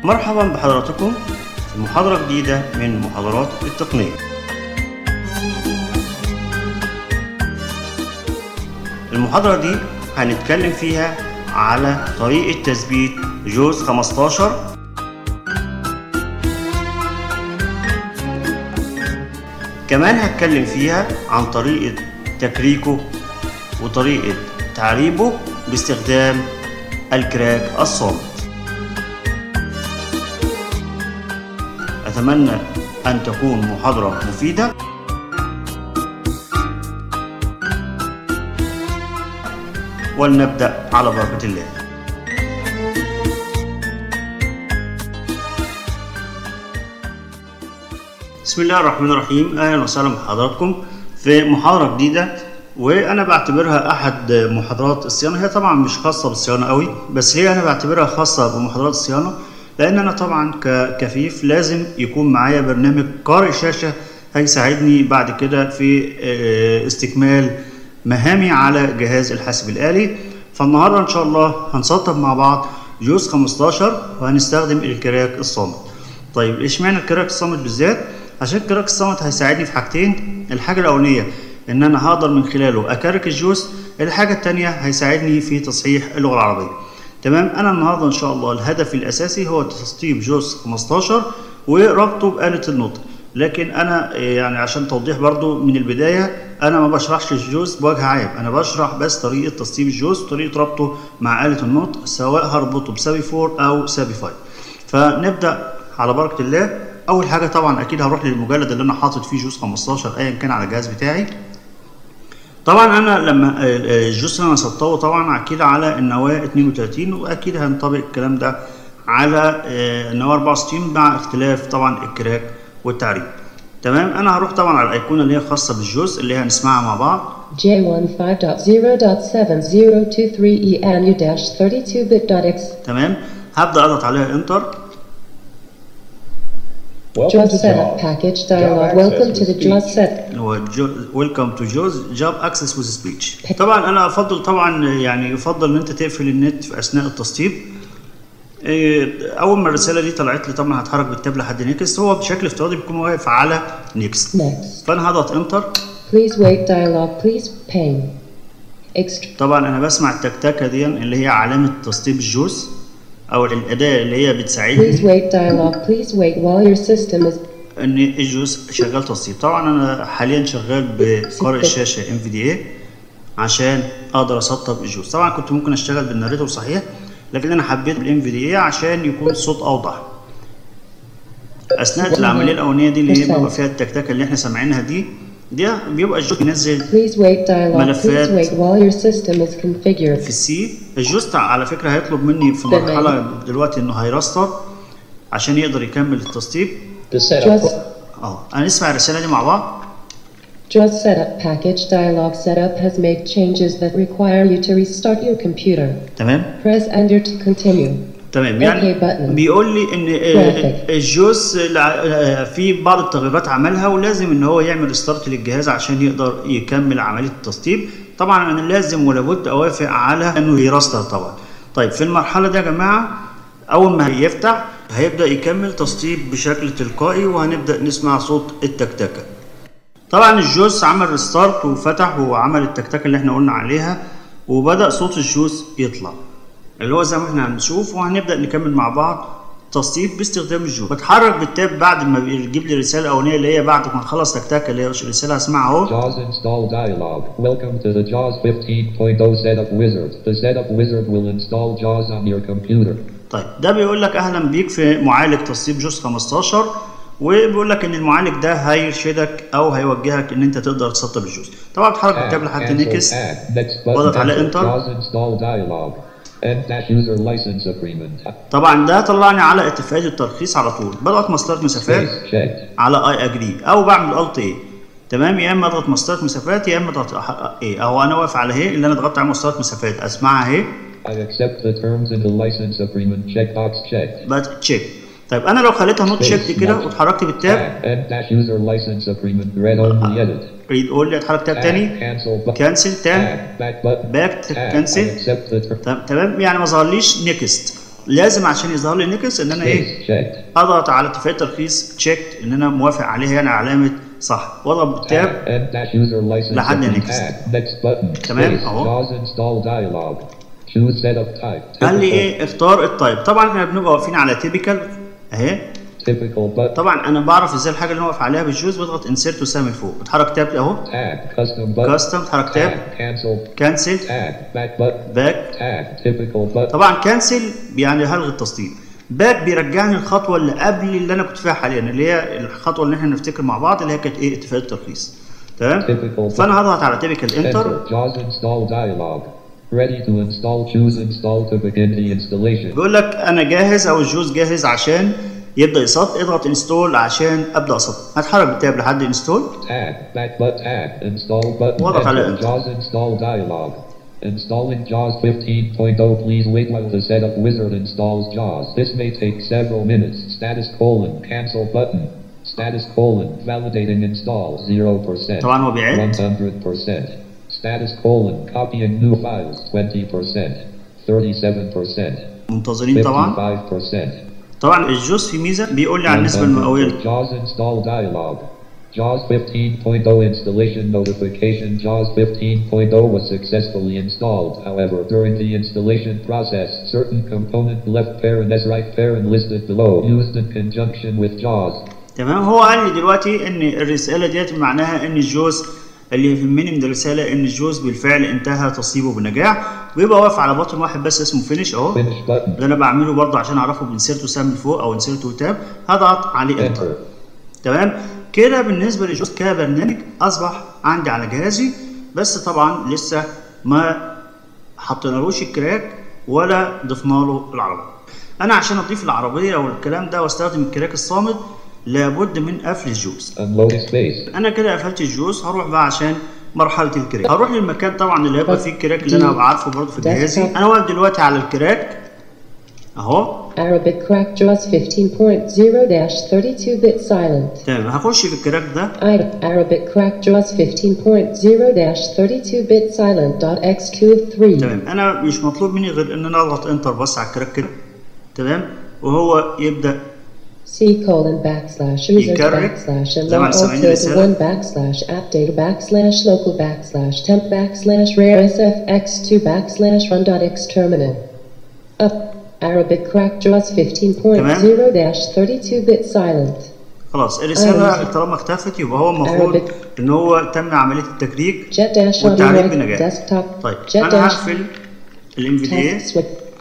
مرحبا بحضراتكم في محاضرة جديدة من محاضرات التقنية المحاضرة دي هنتكلم فيها على طريقة تثبيت جوز 15 كمان هتكلم فيها عن طريقة تكريكه وطريقة تعريبه باستخدام الكراك الصامت أتمنى أن تكون محاضرة مفيدة ولنبدأ على بركة الله بسم الله الرحمن الرحيم أهلا وسهلا بحضراتكم في محاضرة جديدة وأنا بعتبرها أحد محاضرات الصيانة هي طبعا مش خاصة بالصيانة قوي بس هي أنا بعتبرها خاصة بمحاضرات الصيانة لأن أنا طبعا ككفيف لازم يكون معايا برنامج قارئ شاشة هيساعدني بعد كده في استكمال مهامي على جهاز الحاسب الآلي فالنهارده إن شاء الله هنسطب مع بعض جوز 15 وهنستخدم الكراك الصامت. طيب اشمعنى الكراك الصامت بالذات؟ عشان الكراك الصامت هيساعدني في حاجتين، الحاجة الأولانية إن أنا هقدر من خلاله أكرك الجوز، الحاجة التانية هيساعدني في تصحيح اللغة العربية. تمام أنا النهارده إن شاء الله الهدف الأساسي هو تسطيب جوز 15 وربطه بآلة النطق. لكن انا يعني عشان توضيح برضو من البدايه انا ما بشرحش الجوز بوجه عام انا بشرح بس طريقه تسطيب الجوز وطريقه ربطه مع آلة النطق سواء هربطه بسابي 4 او سابي 5 فنبدا على بركه الله اول حاجه طبعا اكيد هروح للمجلد اللي انا حاطط فيه جوز 15 ايا كان على الجهاز بتاعي طبعا انا لما الجوز اللي انا سطبه طبعا اكيد على النواه 32 واكيد هينطبق الكلام ده على النواه 64 مع اختلاف طبعا الكراك والتعريب تمام انا هروح طبعا على الايقونه اللي هي خاصه بالجزء اللي هي هنسمعها مع بعض J15.0.7023ENU-32bit.x تمام هبدا اضغط عليها انتر JAWS setup package dialog welcome to the JAWS set هو ويلكم تو جوز جاب اكسس وذ سبيتش طبعا انا افضل طبعا يعني يفضل ان انت تقفل النت في اثناء التسطيب اول ما الرساله دي طلعت لي طبعا هتحرك بالتاب لحد نيكست هو بشكل افتراضي بيكون واقف على نيكست next فانا هضغط انتر please wait dialog please ping extra طبعا انا بسمع التكتكه دي اللي هي علامه تسطيب الجوز او الاداه اللي هي please بتساعدني wait dialog please wait while your system is ان الجوز شغال تسطيب طبعا انا حاليا شغال بقارئ الشاشه ام في دي اي عشان اقدر اسطب الجوز طبعا كنت ممكن اشتغل بالناريتور صحيح لكن انا حبيت الام في دي اي عشان يكون الصوت اوضح اثناء العمليه الاولانيه دي اللي هي بيبقى فيها التكتكه اللي احنا سامعينها دي دي بيبقى الجوز بينزل please wait dialog ملفات. please wait while your system is في configured السي الجوز تع- على فكره هيطلب مني في تمام. مرحله دلوقتي انه هيرستر عشان يقدر يكمل التسطيب The setup JAWS اه هنسمع الرساله دي مع بعض JAWS setup package dialog setup has made changes that require you to restart your computer تمام press enter to continue تمام يعني OK button. بيقول لي ان آه، Graphic. الجوز لع- آه، في بعض التغييرات عملها ولازم ان هو يعمل ستارت للجهاز عشان يقدر يكمل عمليه التسطيب طبعا انا لازم ولا اوافق على انه يرستر طبعا طيب في المرحله دي يا جماعه اول ما يفتح هيبدا يكمل تسطيب بشكل تلقائي وهنبدا نسمع صوت التكتكه طبعا الجوز عمل ريستارت وفتح وعمل التكتكه اللي احنا قلنا عليها وبدا صوت الجوز يطلع اللي هو زي ما احنا هنشوف وهنبدا نكمل مع بعض تسطيب باستخدام الجوز بتحرك بالتاب بعد ما بيجيب لي الرساله الاولانيه اللي هي بعد ما نخلص تكتكه اللي هي الرساله هسمعها اهو JAWS install dialog. Welcome to the JAWS 15.0 setup wizard. The setup wizard will install JAWS on your computer. طيب ده بيقول لك اهلا بيك في معالج تسطيب جوز 15 وبيقول لك ان المعالج ده هيرشدك او هيوجهك ان انت تقدر تسطب الجوز طبعا بتحرك بالتاب Add, لحد cancel, نيكست add. Next button. واضغط على enter. enter. JAWS install dialog. End dash user license agreement. طبعا ده طلعني على اتفاقيه الترخيص على طول بضغط مسطره مسافات Space checked. على اي اجري او بعمل الت ايه تمام يا اما اضغط مسطره مسافات يا اما اضغط ايه اهو انا واقف على اهي اللي انا ضغطت على مسطره مسافات اسمعها اهي I accept the terms in the license agreement. Checkbox checked. بقت تشيك طيب انا لو خليتها نوت Space شيفت كده not. واتحركت بالتاب Add. End dash user license agreement. Read only edit. يقول لي اتحرك تاب Add. تاني Cancel. button. كانسل تاب Add. Back button. باك Add. I كانسل accept the terms. تمام يعني ما ظهرليش نيكست لازم عشان يظهر لي نيكست ان انا ايه Space checked. اضغط على اتفاقيه ترخيص تشيكت ان انا موافق عليها يعني علامه صح واضغط تاب Tab and dash user license. لحد button. next. Tab. Next button. تمام، Space. أهو. JAWS install dialog. Choose setup type. قال لي Typical. ايه اختار التايب طبعا احنا بنبقى واقفين على تيبيكال اهي Typical button. طبعا انا بعرف ازاي الحاجه اللي انا واقف عليها بالجوز بضغط انسيرت وسهم لفوق بتحرك تاب اهو Tag. Custom button. كاستم تحرك تاب Tag. Cancel. كانسل Tag. Back button. باك Tag. Typical button. طبعا كانسل يعني هلغي التسطيب باك بيرجعني الخطوه اللي قبل اللي انا كنت فيها حاليا اللي هي الخطوه اللي احنا نفتكر مع بعض اللي هي كانت ايه اتفاقيه الترخيص تمام Typical فانا هضغط على تيبيكال انتر Enter. JAWS install dialog. Ready to install. Choose install to begin the installation. بيقول لك انا جاهز او الجوز جاهز عشان يبدا يسطب اضغط انستول عشان ابدا اسطب هتحرك بالتاب لحد انستول Tag. Back but tag. Install button. وضغط على Enter. Enter. JAWS install dialog. Installing JAWS 15.0. Please wait while the setup wizard installs JAWS. This may take several minutes. Status colon. Cancel button. Status colon. Validating install. 0%. طبعا هو بيعد 100%. Status colon. Copying new files. 20%. 37%. منتظرين طبعا 55%. طبعا الجوز في ميزه بيقول لي على النسبه 100%. المئويه JAWS install dialog. JAWS 15.0 installation notification. JAWS 15.0 was successfully installed. However, during the installation process, certain component left parent as right parent listed below used in conjunction with JAWS. تمام هو قال لي دلوقتي ان الرساله ديت معناها ان الجوز اللي يهمني من الرساله ان الجوز بالفعل انتهى تصيبه بنجاح ويبقى واقف على بطن واحد بس اسمه فينيش اهو Finish button. اللي انا بعمله برضه عشان اعرفه بانسيرت وسهم فوق او انسيرت وتاب هضغط عليه انتر Enter. تمام كده بالنسبه للجوز كبرنامج اصبح عندي على جهازي بس طبعا لسه ما حطينالوش الكراك ولا ضفنا له العربيه انا عشان اضيف العربيه والكلام ده واستخدم الكراك الصامد لابد من قفل الجوز Unload space. انا كده قفلت الجوز هروح بقى عشان مرحله الكراك هروح للمكان طبعا اللي هيبقى فيه الكراك اللي انا هبقى عارفه برضه في جهازي انا واقف دلوقتي على الكراك اهو Arabic crack JAWS 15.0-32-bit silent. تمام هخش في الكراك ده I Arabic crack JAWS 15.0-32-bit silent.x23. تمام انا مش مطلوب مني غير ان انا اضغط انتر بس على الكراك كده تمام وهو يبدا C colon backslash users يكرر. backslash and زي ما log سامعين tilde الرسالة. one backslash app data backslash local backslash temp backslash rare sfx2 backslash run dot x terminal. Up Arabic crack JAWS 15.0-32-bit silent. خلاص الرساله أيوة. طالما اختفت يبقى هو المفروض Arabic. ان هو تم عمليه التكريك Jet dash audio والتعريف mic بنجاح desktop. طيب Jet انا dash هقفل الام في دي test switch.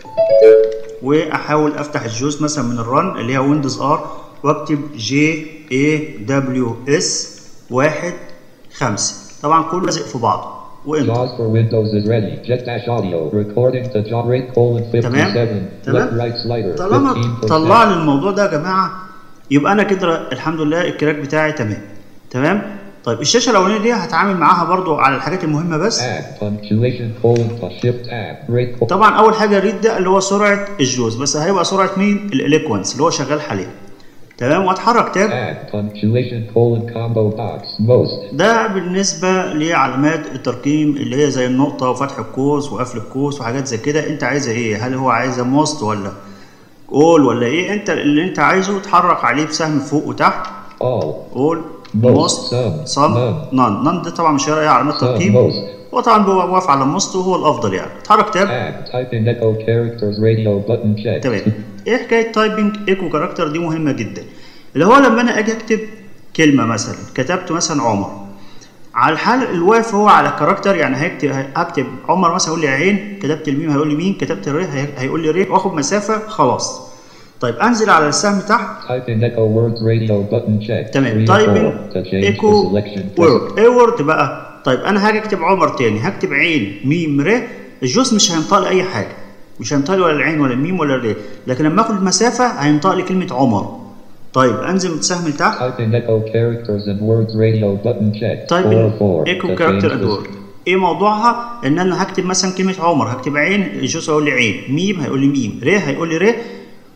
واحاول افتح الجوز مثلا من الرن اللي هي ويندوز ار واكتب جي اي دبليو اس واحد خمسة طبعا كله لازق في بعضه وانتر JAWS for Windows is ready. Jet dash audio. Recording to jaw rate colon 57. تمام Left تمام right slider. طالما 15%. طلع لي الموضوع ده يا جماعه يبقى انا كده الحمد لله الكراك بتاعي تمام تمام طيب الشاشه الاولانيه دي هتعامل معاها برضو على الحاجات المهمه بس Tab. Punctuation colon plus shift tab. Rate colon. طبعا اول حاجه الريد ده اللي هو سرعه الجوز بس هيبقى سرعه مين الاليكوانس اللي هو شغال حاليا تمام واتحرك تاب Tab. Punctuation colon combo box. Most. ده بالنسبة لعلامات الترقيم اللي هي زي النقطة وفتح القوس وقفل القوس وحاجات زي كده انت عايزها ايه هل هو عايزها موست ولا اول ولا ايه انت اللي انت عايزه اتحرك عليه بسهم فوق وتحت All. اول Most. موست Some. صم None. نان نان ده طبعا مش هي علامات Some. ترقيم Most. هو طبعا بيبقى واقف على موست وهو الافضل يعني اتحرك تاب Tab. Type in echo characters radio button checked. تمام ايه حكايه تايبنج ايكو كاركتر دي مهمه جدا اللي هو لما انا اجي اكتب كلمه مثلا كتبت مثلا عمر على الحال الواقف هو على كاركتر يعني هيكتب هكتب عمر مثلا هيقول لي عين كتبت الميم هيقول لي مين كتبت الري هي- هيقول لي ري واخد مسافه خلاص طيب انزل على السهم تحت Type in echo words radio button checked. تمام Three or تايبنج four. To change the ايكو selection. press وورد ايه وورد بقى طيب انا هاجي اكتب عمر تاني هكتب عين ميم ر الجوز مش هينطق لي اي حاجه مش هينطق لي ولا العين ولا الميم ولا الر لكن لما اخد المسافه هينطق لي كلمه عمر طيب انزل سهم لتحت Type in echo characters and words radio button checked. تايب Four four. ايكو To كاركتر change اند this- وورد ايه موضوعها ان انا هكتب مثلا كلمه عمر هكتب عين الجوز هيقول لي عين ميم هيقول لي ميم ر هيقول لي ر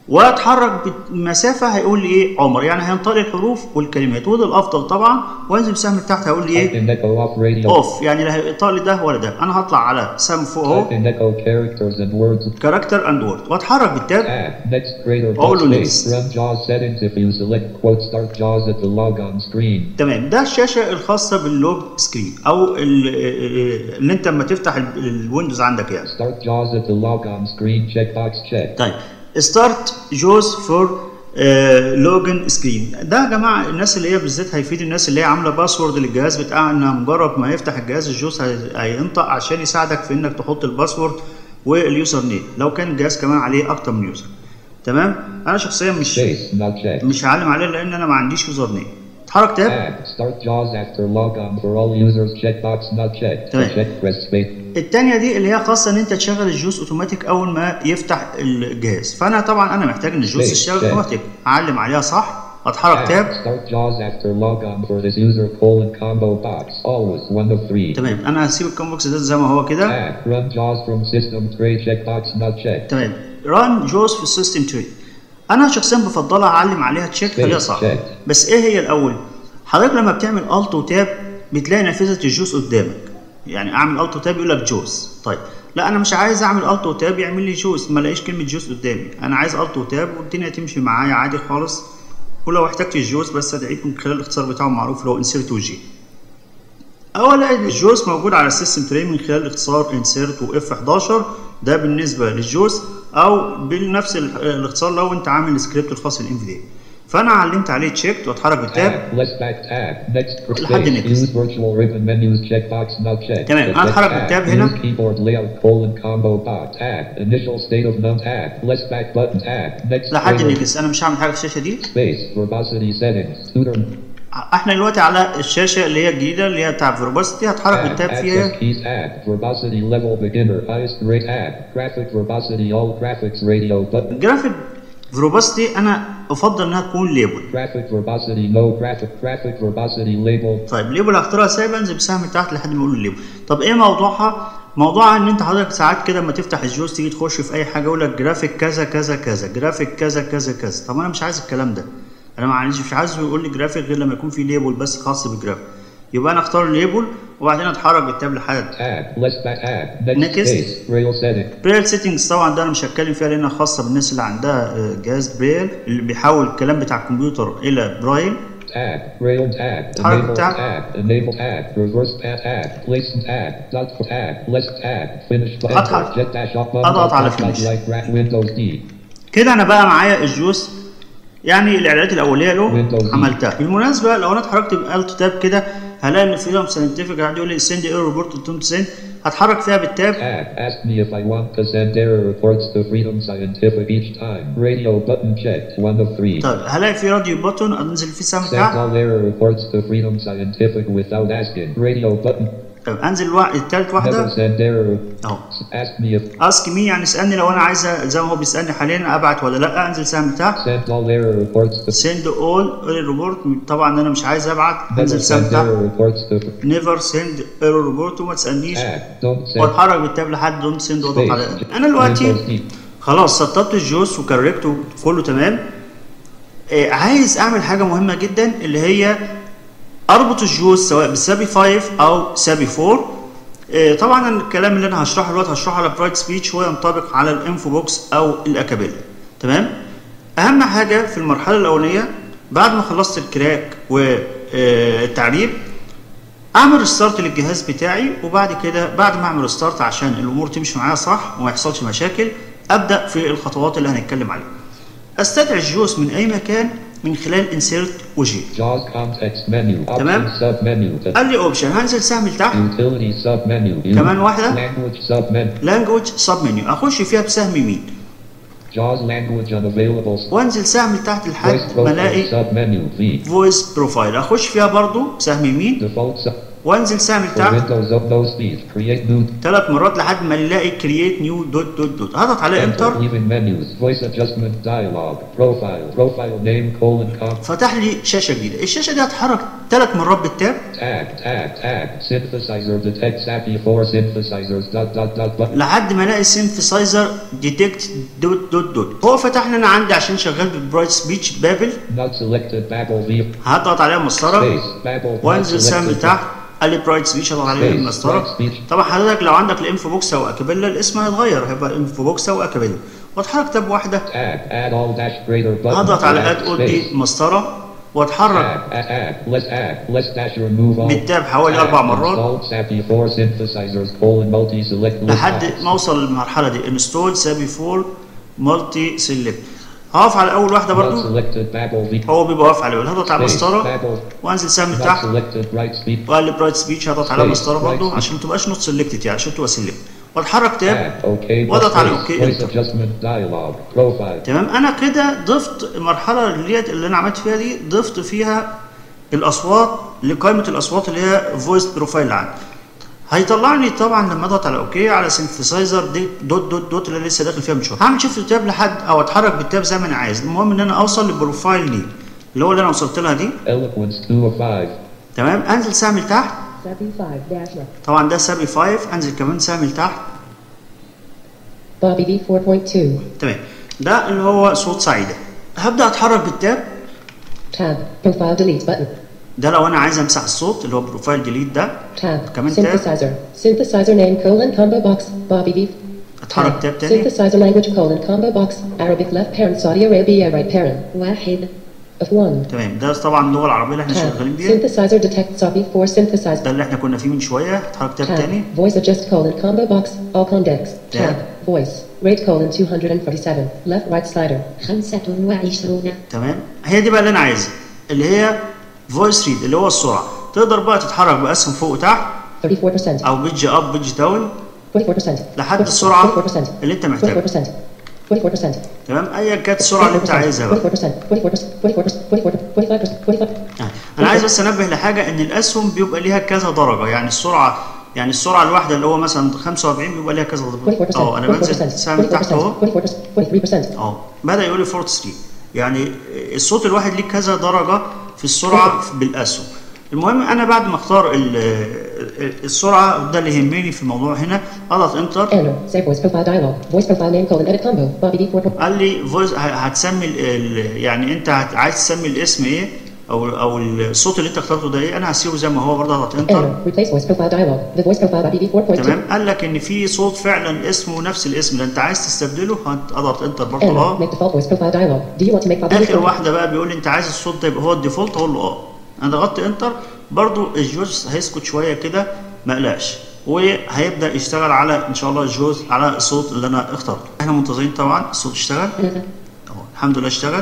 واتحرك بمسافه هيقول لي ايه عمر يعني هينطق لي الحروف والكلمات وده الافضل طبعا وانزل بسهم لتحت هيقول لي Type ايه in echo off radio. اوف يعني لا هينطق لي ده ولا ده انا هطلع على سهم فوق Type اهو in echo characters and words. كاركتر اند وورد واتحرك بالتاب Tab. Next greater All dot next. space. Run JAWS settings if you select quote start JAWS at the logon screen. تمام ده الشاشه الخاصه باللوج سكرين او ال- اللي انت لما تفتح ال- الويندوز عندك يعني Start JAWS at the logon screen checkbox check. طيب ستارت جوز فور لوجن سكرين ده يا جماعه الناس اللي هي بالذات هيفيد الناس اللي هي عامله باسورد للجهاز بتاعها انها مجرد ما يفتح الجهاز الجوز هي- هينطق عشان يساعدك في انك تحط الباسورد واليوزر نيم لو كان الجهاز كمان عليه اكتر من يوزر تمام انا شخصيا مش Space. Not checked. مش هعلم عليه لان انا ما عنديش يوزر نيم اتحرك تاب Tab. Start JAWS after logon for all users checkbox not checked. To تمام. check press space. التانية دي اللي هي خاصة ان انت تشغل الجوز اوتوماتيك اول ما يفتح الجهاز فانا طبعا انا محتاج ان الجوز Space, يشتغل check. اوتوماتيك اعلم عليها صح اتحرك Tab. تاب Start JAWS after logon for this user colon combo box. Always one of three. تمام انا هسيب الكومبوكس ده زي ما هو كده Tab. Run JAWS from system tray checkbox not checked. تمام ران جوز في السيستم تري انا شخصيا بفضلها اعلم عليها تشيك خليها صح check. بس ايه هي الاول حضرتك لما بتعمل الت وتاب بتلاقي نافذه الجوز قدامك يعني اعمل الت وتاب يقول لك جوز طيب لا انا مش عايز اعمل الت وتاب يعمل لي جوز ما الاقيش كلمه جوز قدامي انا عايز الت وتاب والدنيا تمشي معايا عادي خالص ولو احتجت الجوز بس ادعيك من خلال الاختصار بتاعه معروف اللي هو انسيرت وجي اولا الجوز موجود على السيستم تري من خلال اختصار انسيرت واف 11 ده بالنسبه للجوز او بنفس ال- الاختصار لو انت عامل السكريبت الخاص بالان في فانا علمت عليه تشيك واتحرك بالتاب Tab. Less back tab. Next for لحد space. next. Use virtual ribbon menus checkbox not checked. تمام. Select أنا هتحرك tab. بالتاب Use هنا. keyboard layout colon combo box. Tab. Initial state of none tab. Less back button tab. Next لحد greater نيجس انا مش هعمل حاجه في الشاشه دي space. Verbosity settings. Tutor. احنا دلوقتي على الشاشه اللي هي الجديده اللي هي بتاع فيروباستي هتحرك Tab. بالتاب Access فيها keys tab. Verbosity level beginner. Highest rate tab. Graphic verbosity all graphics radio button. الجرافيك فيروباستي انا افضل انها تكون ليبل Graphic verbosity no graphic graphic verbosity label. طيب ليبل هختارها سايبه انزل بسهم تحت لحد ما يقول الليبل طب ايه موضوعها موضوعها ان انت حضرتك ساعات كده لما تفتح الجوز تيجي تخش في اي حاجه يقول لك جرافيك كذا كذا كذا جرافيك كذا كذا كذا طب انا مش عايز الكلام ده انا معلش مش عايزه يقول لي جرافيك غير لما يكون في ليبل بس خاص بالجرافيك يبقى انا اختار الليبل وبعدين اتحرك بالتاب لحد Tab. Less back tab. Next, Next. space. Braille setting. بريل سيتنجز طبعا ده انا مش هتكلم فيها لانها خاصه بالناس اللي عندها آه، جهاز بريل اللي بيحول الكلام بتاع الكمبيوتر الى برايل Tab, Braille tab, Target enable tab. tab, enable tab, reverse tab, tab, place tab, dot for tab, list tab, finish button, أضغط- jet dash up button, أضغط على dot finish. like graph Windows D. كده انا بقى معايا الجوز يعني الاعدادات الاوليه له Windows. عملتها بالمناسبه لو انا اتحركت بالت تاب كده هلاقي ان فريدم ساينتفك قاعد يقول لي سند ايرور ريبورت تو سند هتحرك فيها بالتاب Tab, ask me if I want to send error reports to Freedom Scientific each time. Radio button checked, one of three. طيب هلاقي في راديو بوتون انزل فيه سهم Send تحت all error reports to Freedom Scientific without asking. Radio button, طيب انزل وا... التالت never واحده send error. اهو Ask me if اسك مي يعني اسالني لو انا عايزه زي ما هو بيسالني حاليا ابعت ولا لا انزل سهم تحت send all error reports to سند اول ريبورت طبعا انا مش عايز ابعت never انزل سهم send تحت error reports to نيفر سند ايرور ريبورت وما تسالنيش tab. Don't send واتحرك بالتاب لحد دون سند واضغط space. على انا دلوقتي Windows D. خلاص سطبت الجوز وكركته كله تمام آه عايز اعمل حاجه مهمه جدا اللي هي اربط الجوز سواء بسابي 5 او سابي 4 آه طبعا أنا الكلام اللي انا هشرحه دلوقتي هشرحه على برايت سبيتش هو ينطبق على الانفو بوكس او الاكابيلا تمام اهم حاجه في المرحله الاولانيه بعد ما خلصت الكراك والتعريب اعمل ريستارت للجهاز بتاعي وبعد كده بعد ما اعمل ريستارت عشان الامور تمشي معايا صح وما يحصلش مشاكل ابدا في الخطوات اللي هنتكلم عليها استدعي الجوز من اي مكان من خلال انسيرت وجي JAWS context menu. تمام. Options sub menu. قال لي اوبشن هنزل سهم لتحت Utility sub menu. كمان واحدة. Language sub menu. لانجوج سب منيو اخش فيها بسهم يمين JAWS language unavailable. وانزل سهم لتحت لحد Voice ما profile الاقي sub menu. V. فويس بروفايل اخش فيها برضو بسهم يمين Default sub. وانزل سهم For لتحت Windows of no speed, create new ثلاث مرات لحد ما نلاقي كرييت نيو دوت دوت دوت هضغط عليه enter انتر leaving menus, voice adjustment dialog, profile, profile name colon com, فتح لي شاشه جديده الشاشه دي هتحرك ثلاث مرات بالتاب tag, tag, tag, synthesizer detect SAPI 4 synthesizers dot dot dot button. لحد ما الاقي سينثسايزر ديتكت دوت دوت دوت هو فتح لي انا عندي عشان شغال بالبرايت سبيتش بابل Not selected Babel V هضغط عليها مسطره space Babel not وانزل سهم selected. لتحت قال لي برايت سبيتش هضغط عليه Space, المسطره bright speech. طبعا حضرتك لو عندك الانفو بوكس او اكابيلا الاسم هيتغير هيبقى انفو بوكس او اكابيلا واتحرك تاب واحده Tag, add all dash greater button. هضغط على Tag, اد اول دي space. مسطره واتحرك Tag, add, add, less add, less dash remove all. بالتاب حوالي Tag, أربع مرات. Installed SAPI 4 synthesizers colon multi select list لحد apps. ما اوصل للمرحله دي انستول سابي فور مالتي سيلكت هقف على اول واحده Not برضو selected Babel V هو بيبقى واقف عليه هضغط على space المسطره Babel وانزل سهم not تحت selected bright speed. وقال لي برايت سبيتش هضغط على Space, المسطره برضو bright عشان ما تبقاش نوت سيلكتد يعني عشان تبقى سيلكت واتحرك تاب Tag, okay, واضغط على space, اوكي voice انتر adjustment dialog, profile. تمام انا كده ضفت المرحله اللي هي اللي انا عملت فيها دي ضفت فيها الاصوات لقائمه الاصوات اللي هي فويس بروفايل اللي عندي هيطلعني طبعا لما اضغط على اوكي على سينثسايزر دي دوت دوت دوت اللي أنا لسه داخل فيها من شويه هعمل شيفت تاب لحد او اتحرك بالتاب زي ما انا عايز المهم ان انا اوصل للبروفايل دي اللي هو اللي انا وصلت لها دي Eloquence 2 of 5. تمام انزل سهم لتحت 75 dash left. طبعا ده سابي 5 انزل كمان سهم لتحت Bobby V 4.2. تمام ده اللي هو صوت سعيده هبدا اتحرك بالتاب Tab. Profile delete button. ده لو انا عايز امسح الصوت اللي هو بروفايل ديليت ده Tab. كمان tab. Synthesizer. Synthesizer name colon combo box. Bobby V. اتحرك تاب تاني Synthesizer language colon combo box. Arabic left parent Saudi Arabia right parent. واحد. Of one. تمام ده طبعا اللغه العربيه اللي احنا Tab. شغالين بيها Synthesizer detect SAPI 4 synthesizer. ده اللي احنا كنا فيه من شويه هتحرك تاب تاني Tab. Voice adjust colon combo box. All condex. Tab. Tab. Voice. Rate colon 247. Left right slider. خمسة وعشرون. تمام هي دي بقى اللي انا عايزها اللي هي فويس ريد اللي هو السرعه تقدر بقى تتحرك باسهم فوق وتحت 34%. او بيدج اب بيدج داون 44%. لحد السرعه 44%. اللي انت محتاجها 44%. 44%. تمام ايا كانت السرعه اللي انت عايزها بقى 44%. 44%. 44%. 45%. 45%. يعني انا عايز بس انبه لحاجه ان الاسهم بيبقى ليها كذا درجه يعني السرعه يعني السرعه الواحده اللي هو مثلا 45 بيبقى ليها كذا درجه 44%. اه انا بنزل سهم تحت اهو 44%. 43%. اه بدا يقول لي 43 يعني الصوت الواحد ليه كذا درجه في السرعه بالاسهم المهم انا بعد ما اختار ال- السرعه ده اللي يهمني في الموضوع هنا اضغط انتر Enter. Save voice profile dialog. Voice profile name colon edit combo. Bobby D 4. قال لي فويس هتسمي ال- ال- يعني انت هت- عايز تسمي الاسم ايه او او الصوت اللي انت اخترته ده ايه انا هسيبه زي ما هو برضه اضغط انتر Enter. Replace voice profile dialog. The voice profile Bobby D 4.2. تمام قال لك ان في صوت فعلا اسمه نفس الاسم ده انت عايز تستبدله هتضغط انتر برضه Enter. اه Make default voice profile dialog. Do you want to make Bobby D اخر 4.2? واحده بقى بيقول لي انت عايز الصوت ده يبقى هو الديفولت اقول له اه انا ضغطت انتر برضو الجوز هيسكت شويه كده ما قلقش وهيبدا يشتغل على ان شاء الله الجوز على الصوت اللي انا اخترته احنا منتظرين طبعا الصوت اشتغل اهو الحمد لله اشتغل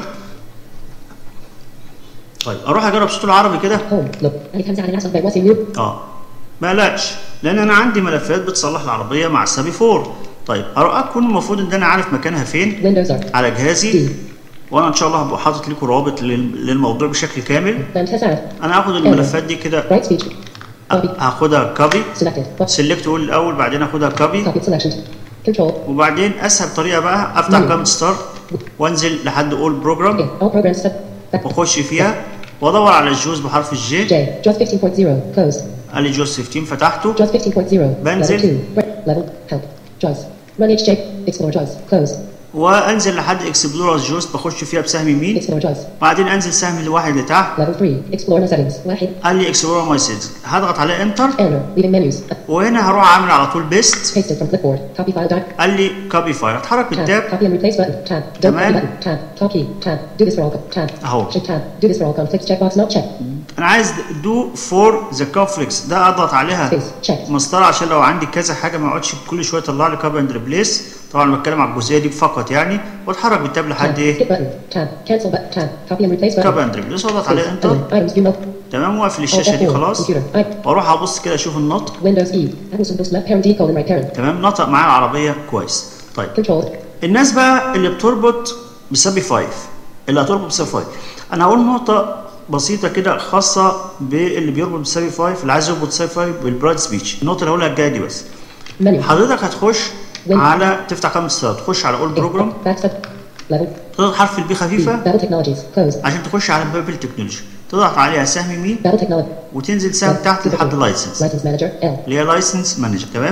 طيب اروح اجرب صوت العربي كده Home. Look. أنا همزة على الناس of واسم new. اه ما قلقش لان انا عندي ملفات بتصلح العربيه مع السابي 4 طيب اروح اكون المفروض ان انا عارف مكانها فين Windows are. على جهازي وانا ان شاء الله هبقى حاطط لكم رابط لل- للموضوع بشكل كامل Fantastic. انا هاخد الملفات دي كده Right speech. Bobby. هاخدها كوبي Selected. Box. سيلكت اقول الاول بعدين اخدها كوبي Copied selection. Control. وبعدين اسهل طريقه بقى افتح مم. كام ستارت وانزل لحد اول بروجرام In. All programs set. Back. واخش فيها وادور على الجوز بحرف الجي J. JAWS 15.0. Closed. قال لي جوز 15 فتحته JAWS 15.0. بنزل. Level 2. Right. Level. Help. JAWS. Run HJ. Explore JAWS. Closed. وانزل لحد اكسبلورر جوز بخش فيها بسهم يمين Explore JAWS. بعدين انزل سهم الواحد لتحت Level 3. Explore my settings. واحد. قال لي اكسبلورر ماي سيتنجز هضغط عليه انتر Enter. Leaving menus. وهنا هروح اعمل على طول بيست Paste it from clipboard. Copy file doc. قال لي كوبي فايل اتحرك Tab. بالتاب Copy and replace button. Tab. Don't تمام. copy button. Tab. Top key. Tab. Do this for all. Tab. أهو. Shift tab. Do this for all conflicts. Checkbox not checked. انا عايز دو فور ذا كونفليكس ده اضغط عليها Space. Checked. مسطره عشان لو عندي كذا حاجه ما اقعدش كل شويه اطلع لي كوبي اند ريبليس طبعا بتكلم على الجزئيه دي فقط يعني واتحرك بالتاب لحد Tab. ايه Skip button. Tab. Cancel button. Tab. Copy and replace button. كوبي اند ريبليس واضغط عليه Space. انتر Element. Items view mode. تمام واقفل Alt الشاشه دي F4. خلاص Computer. I. واروح ابص كده اشوف النطق Windows E. Apples Windows left parent D colon right parent. تمام نطق معايا العربيه كويس طيب Controlled. الناس بقى اللي بتربط بسبي 5 اللي هتربط بسبي 5 انا هقول نقطه بسيطه كده خاصه باللي بيربط بسابي 5 اللي عايز يربط سابي 5 بالبرايت سبيتش النقطه اللي هقولها الجايه دي بس Menu. حضرتك هتخش Win. على تفتح قائمه ستارت تخش على اول بروجرام Back step. Level. تضغط حرف البي B. خفيفه Battle Technologies. Closed. عشان تخش على بابل تكنولوجي تضغط عليها سهم يمين Battle Technology. وتنزل سهم تحت لحد لايسنس License Manager. L. اللي هي لايسنس مانجر تمام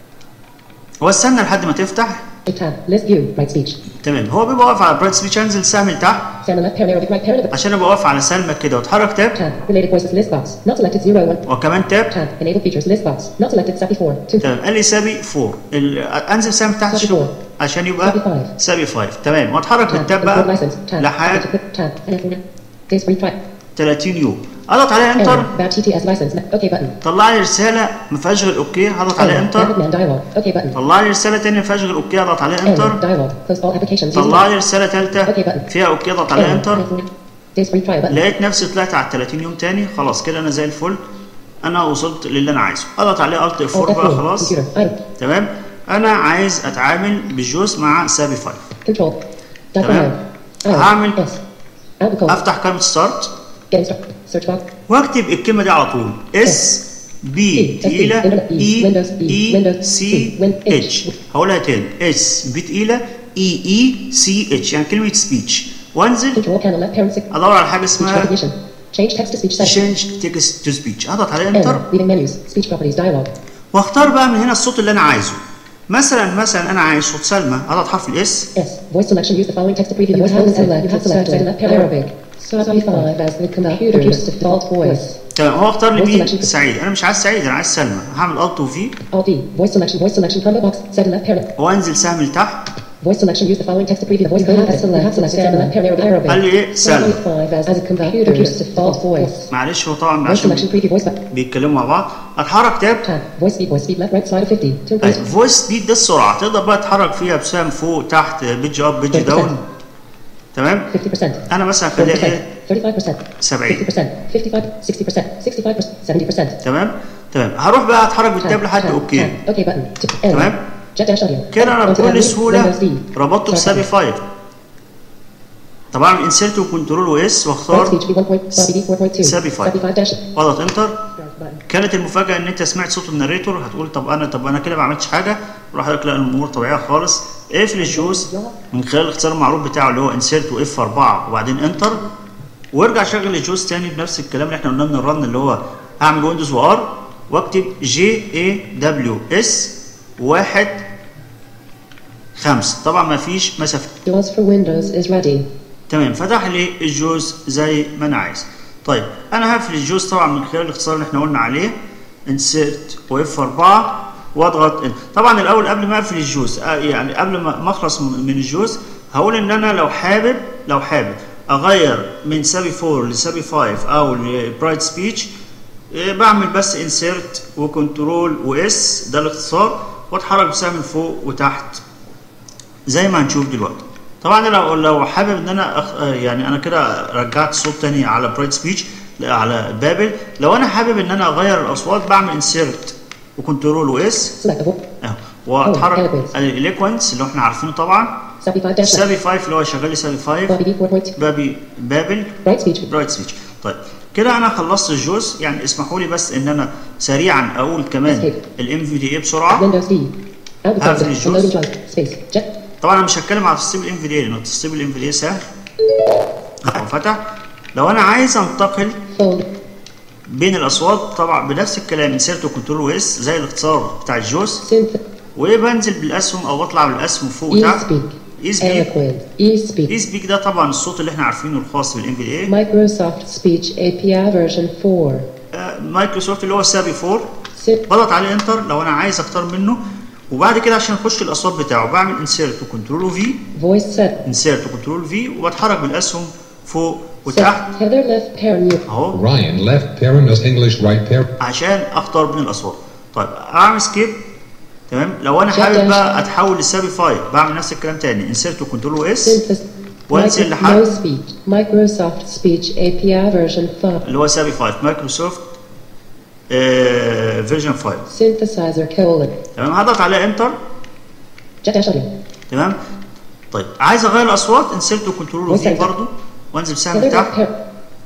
واستنى لحد ما تفتح A tab. List view. Right speech. تمام هو بيبقى واقف على برايت سبيتش انزل سهم لتحت Sound on left pair Arabic right pair. عشان ابقى واقف على سلمك كده واتحرك تاب Tab. Related voices list box. Not selected 0 1. وكمان تاب Tab. Enable features list box. Not selected SAPI 4. 2. تمام قال لي سابي 4 ال- انزل سهم تحت سابي شوف فور. عشان سابي يبقى فايف. سابي 5 تمام واتحرك Tab. بالتاب Import بقى license. Tab. لحد Tab. Days free try. 30 يوم اضغط عليها انتر Error. Bad TTS license. OK button. طلع لي رساله ما فيهاش غير اوكي هضغط عليها Error. انتر Rapid man dialog. OK button. طلع لي رساله ثانيه ما فيهاش غير اوكي اضغط عليها Error. انتر Dialog. Close all applications. طلع لي رساله ثالثه أوكي بقى. فيها اوكي اضغط عليها انتر Days free trial button. لقيت نفسي طلعت على 30 يوم تاني خلاص كده انا زي الفل انا وصلت للي انا عايزه اضغط عليه الت اف 4 بقى خلاص Computer. Item. تمام انا عايز اتعامل بالجوز مع سابي 5 Control. Dot تمام. command. هعمل- S. Add code. افتح قائمه ستارت Getting started. Search box. واكتب الكلمه دي على طول اس بي E, تقيله S, E, اي Windows, E, اي Windows, سي C, Win, اتش H. هقولها تاني اس بي تقيله اي اي سي اتش يعني كلمه سبيتش وانزل Control panel left parent six. ادور على حاجه Speech اسمها recognition. Change text to speech setting. change text to speech اضغط عليها انتر N. Leaving menus. Speech properties dialog. واختار بقى من هنا الصوت اللي انا عايزه مثلا مثلا انا عايز صوت سلمى اضغط حرف الاس S. Voice selection. Use the following text to preview the voice have and selected you have selected certain left parent Arabic. Sabi 5 as the computer's default voice. تمام هو اختار لي Voice مين selection. سعيد انا مش عايز سعيد انا عايز سلمى هعمل الت وفي Alt D. Voice selection. Voice selection combo box. Set in left parent. وانزل سهم لتحت Voice selection. Use the following text to preview the voice You code. have You have selected selected set in left parent قال Arabic. لي ايه Sabi سلمى 5 as the computer's default voice. معلش هو طبعا Voice عشان selection. Preview voice button. بيتكلموا مع بعض اتحرك تاب Tab. Voice speed. Voice speed. Left right side of 50. Turn voice. فويس سبيد ده السرعه تقدر بقى تتحرك فيها بسهم فوق تحت بيج اب بيج 30%. داون تمام 50%. انا مثلا هخليها 40%. ايه 35%. 70 50%. 55. 60%. 65%. 70%. تمام تمام هروح بقى اتحرك بالتاب لحد اوكي اوكي button. Tip N. تمام. Jet dash audio. كده انا Go to بكل menu. سهوله Windows D. ربطته Start بسابي button. 5 طبعا انسرت وكنترول واس Right واختار speech B1 point. Bobby B4.2. Sabi five. Sabi 5 dash. واضغط انتر Start button. كانت المفاجاه ان انت سمعت صوت الناريتور هتقول طب انا طب انا كده ما عملتش حاجه راح لك لا الامور طبيعيه خالص اقفل الجوز من خلال الاختصار المعروف بتاعه اللي هو انسيرت واف 4 وبعدين انتر وارجع شغل الجوز تاني بنفس الكلام اللي احنا قلناه من الرن اللي هو اعمل ويندوز وار واكتب جي اي دبليو اس واحد خمسة طبعا ما فيش مسافة JAWS for Windows is ready. تمام فتح لي الجوز زي ما انا عايز طيب انا هقفل الجوز طبعا من خلال الاختصار اللي احنا قلنا عليه انسيرت واف 4 واضغط ان طبعا الاول قبل ما اقفل الجوز آه، يعني قبل ما ما اخلص من من الجوز هقول ان انا لو حابب لو حابب اغير من سابي 4 لسابي 5 او لبرايت سبيتش بعمل بس انسيرت وكنترول واس ده الاختصار واتحرك بسهم من فوق وتحت زي ما هنشوف دلوقتي طبعا لو لو حابب ان انا أخ... آه يعني انا كده رجعت صوت تاني على برايت سبيتش على بابل لو انا حابب ان انا اغير الاصوات بعمل انسيرت وكنترول واس Select the vo- اهو واتحرك eloquence. الايكونس اللي احنا عارفينه طبعا Sabi 5 dash. سابي 5 اللي هو شغال لي سابي 5 Bobby B4.2. بابي بابل Bright speech. برايت سبيتش طيب كده انا خلصت الجوز يعني اسمحوا لي بس ان انا سريعا اقول كمان Escape. الام في دي اي بسرعه Windows D. Out هقفل of الجوز. Unloading JAWS. Space. Jet. طبعا انا مش هتكلم على تسطيب الام في دي لان تسطيب الام في دي سهل اهو فتح لو انا عايز انتقل Fold. بين الاصوات طبعا بنفس الكلام انسيرت وكنترول واس زي الاختصار بتاع الجوز Synth. وبنزل بالاسهم او بطلع بالاسهم فوق E وتحت speak. اي سبيك Eloquent. E speak. اي سبيك ده طبعا الصوت اللي احنا عارفينه الخاص بالام في دي Microsoft Speech API version 4. مايكروسوفت اللي هو سابي 4 Sit. بضغط عليه انتر لو انا عايز اختار منه وبعد كده عشان اخش الاصوات بتاعه بعمل انسيرت وكنترول في Voice set. انسيرت وكنترول في وبتحرك بالاسهم فوق وتحت Set. Heather left pair mute. اهو Ryan left parent as English right parent. عشان اختار بين الاصوات طيب اعمل سكيب تمام لو انا Shut حابب down. بقى اتحول لسابي 5 بعمل نفس الكلام تاني انسيرت وكنترول اس Synthesis. وانزل Micro- لحد no speech. Microsoft Speech API version 5. اللي هو سابي 5 مايكروسوفت فيرجن 5 Synthesizer colon. تمام هضغط عليه انتر Jet dash audio. تمام طيب عايز اغير الاصوات انسيرت وكنترول وانزل في تحت. برضه وانزل سهم Heather left تحت pair.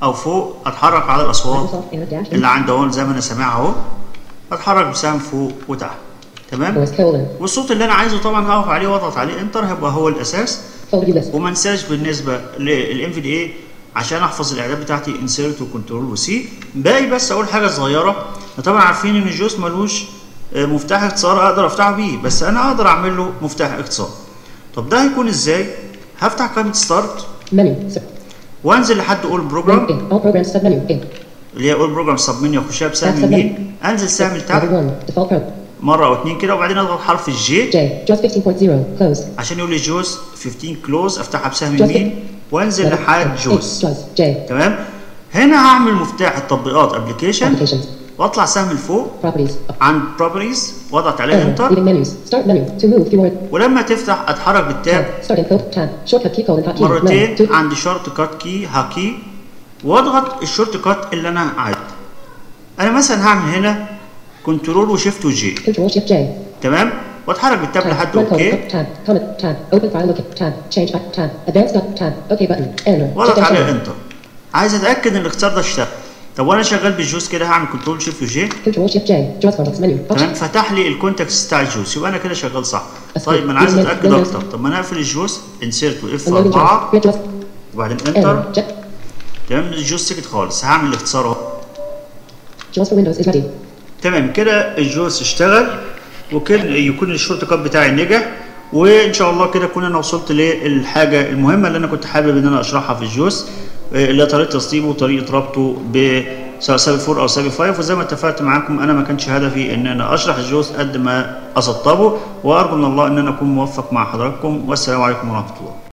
او فوق اتحرك على الاصوات Microsoft Air Dash اللي عندي اهو زي ما انا سامعها اهو اتحرك بسهم فوق وتحت تمام Voice colon. والصوت اللي انا عايزه طبعا هقف عليه واضغط عليه انتر هيبقى هو الاساس Folder list. وما انساش بالنسبه للام في دي اي عشان احفظ الاعداد بتاعتي انسيرت وكنترول وسي باقي بس اقول حاجه صغيره طبعا عارفين ان الجوس ملوش آه، مفتاح اختصار اقدر افتحه بيه بس انا اقدر اعمل له مفتاح اختصار طب ده هيكون ازاي هفتح قائمه ستارت Menu. Sub. وانزل لحد اول بروجرام In. All programs submenu. In. اللي هي اول بروجرام سب منيو اخشها بسهم Back يمين انزل سهم Level لتحت 1. Default pro. مره او اتنين كده وبعدين اضغط حرف الجي J. JAWS 15.0. Close. عشان يقول لي جوز 15 كلوز افتحها بسهم Just- يمين وانزل Level لحد 8. جوز JAWS. J. تمام هنا هعمل مفتاح التطبيقات ابلكيشن Applications. واطلع سهم لفوق Properties. عند بروبرتيز واضغط عليه Enter. انتر Leaving menus. Start menu. To move keyword. ولما تفتح اتحرك بالتاب Tab. Start and code. Tab. Shortcut key colon hotkey. مرتين None. Two. عند شورت كات كي هاكي واضغط الشورت كات اللي انا عايزه انا مثلا هعمل هنا كنترول وشيفت وجي Control Shift J. تمام واتحرك بالتاب Tab. لحد Run code. اوكي Tab. Comment. Tab. Open file lookup. Tab. Change back. Tab. Advanced dot. Tab. OK button. Enter. واضغط Check عليه enter. انتر عايز اتاكد ان الاختصار ده اشتغل طب وانا شغال بالجوز كده هعمل كنترول شيفت وجي Control Shift J. JAWS contacts menu. Option. تمام فتح لي الكونتاكس بتاع الجوز يبقى انا كده شغال صح بس طيب ما انا عايز Windows- اتاكد Windows. اكتر طب ما انا اقفل الجوز انسيرت واف Unloading 4 JAWS. Create JAWS. وبعدين انتر Enter. Check. تمام الجوز سكت خالص هعمل الاختصار اهو JAWS for Windows is ready. تمام كده الجوز اشتغل وكان يكون الشورت كات بتاعي نجح وان شاء الله كده اكون انا وصلت للحاجه المهمه اللي انا كنت حابب ان انا اشرحها في الجوز آه، اللي هي طريقه تسطيبه وطريقه ربطه ب سواء سابي 4 او سابي 5 وزي ما اتفقت معاكم انا ما كانش هدفي ان انا اشرح الجوز قد ما اسطبه وارجو من الله ان انا اكون موفق مع حضراتكم والسلام عليكم ورحمه الله